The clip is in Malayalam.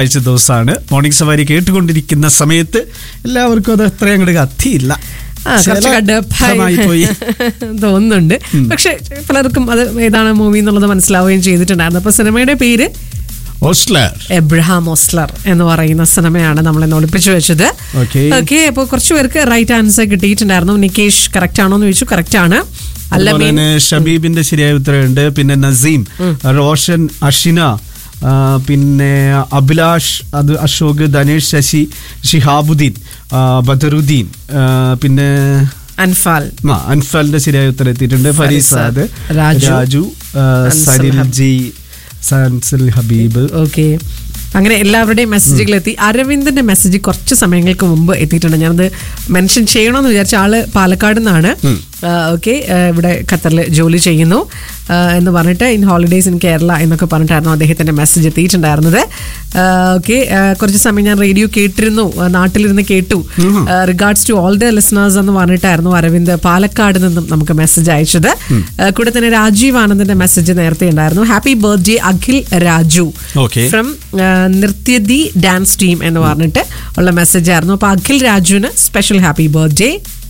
ആഴ്ച ദിവസമാണ് മോർണിംഗ് സവാരി കേട്ടുകൊണ്ടിരിക്കുന്ന സമയത്ത് എല്ലാവർക്കും അത് അത്രയും അങ്ങോട്ട് കത്തിയില്ല ആ, കുറച്ച് ചില കടുപ്പായി പോയി തോന്നുന്നുണ്ട് പക്ഷെ പലർക്കും അത് ഏതാണ് മൂവി എന്നുള്ളത് മനസ്സിലാവുകയും ചെയ്തിട്ടുണ്ടായിരുന്നു അപ്പൊ സിനിമയുടെ പേര് ഓസ്ലർ എബ്രഹാം ഓസ്ലർ എന്ന് പറയുന്ന സിനിമയാണ് നമ്മൾ ഇന്ന് ഒളിപ്പിച്ചു വെച്ചത് Okay. ഓക്കെ അപ്പോൾ കുറച്ച് പേർക്ക് റൈറ്റ് ആൻസർ കിട്ടിയിട്ടുണ്ടായിരുന്നു നികേഷ് കറക്റ്റ് ആണോ എന്ന് ചോദിച്ചു കറക്റ്റ് ആണ് അതുപോലെ അല്ലമീൻ തന്നെ ഷബീബിന്റെ ശരിയായ ഉത്തരവുണ്ട് പിന്നെ നസീം റോഷൻ അഷിന ആ, പിന്നെ അഭിലാഷ് അത് അശോക് ധനേഷ് ശശി ഷിഹാബുദ്ദീൻ ആ, ബദറുദ്ദീൻ ആ, പിന്നെ അൻഫാൽ ആ, അൻഫാലിന്റെ ശരിയായ ഉത്തരം എത്തിയിട്ടുണ്ട് ഫരീസാദ് രാജു, രാജു ആ, അൻസൽ സരിൽ ഹബീബ്. ജി സൻസൽ ഹബീബ് ഓക്കെ അങ്ങനെ എല്ലാവരുടെയും മെസ്സേജുകൾ എത്തി അരവിന്ദന്റെ മെസ്സേജ് കുറച്ച് സമയങ്ങൾക്ക് മുമ്പ് എത്തിയിട്ടുണ്ട് ഞാനത് മെൻഷൻ ചെയ്യണമെന്ന് വിചാരിച്ച ആള് പാലക്കാട് നിന്നാണ് ഓക്കെ ഇവിടെ ഖത്തറിൽ ജോലി ചെയ്യുന്നു ആ, എന്ന് പറഞ്ഞിട്ട് ഇൻ ഹോളിഡേയ്സ് ഇൻ കേരള എന്നൊക്കെ പറഞ്ഞിട്ടായിരുന്നു അദ്ദേഹത്തിന്റെ മെസ്സേജ് എത്തിയിട്ടുണ്ടായിരുന്നത് ഓക്കെ കുറച്ച് സമയം ഞാൻ റേഡിയോ കേട്ടിരുന്നു ആ, നാട്ടിലിരുന്ന് കേട്ടു regards to all the listeners എന്ന് പറഞ്ഞിട്ടായിരുന്നു അരവിന്ദ് പാലക്കാട് നിന്നും നമുക്ക് മെസ്സേജ് അയച്ചത് ആ, കൂടെ തന്നെ രാജീവ് ആനന്ദിന്റെ മെസ്സേജ് നേരത്തെ ഉണ്ടായിരുന്നു happy birthday Akhil Raju Okay. From Nrityathi dance team എന്ന് പറഞ്ഞിട്ട് ഉള്ള മെസ്സേജ് ആയിരുന്നു അപ്പൊ അഖിൽ രാജുവിന് സ്പെഷ്യൽ ഹാപ്പി ബർത്ത്ഡേ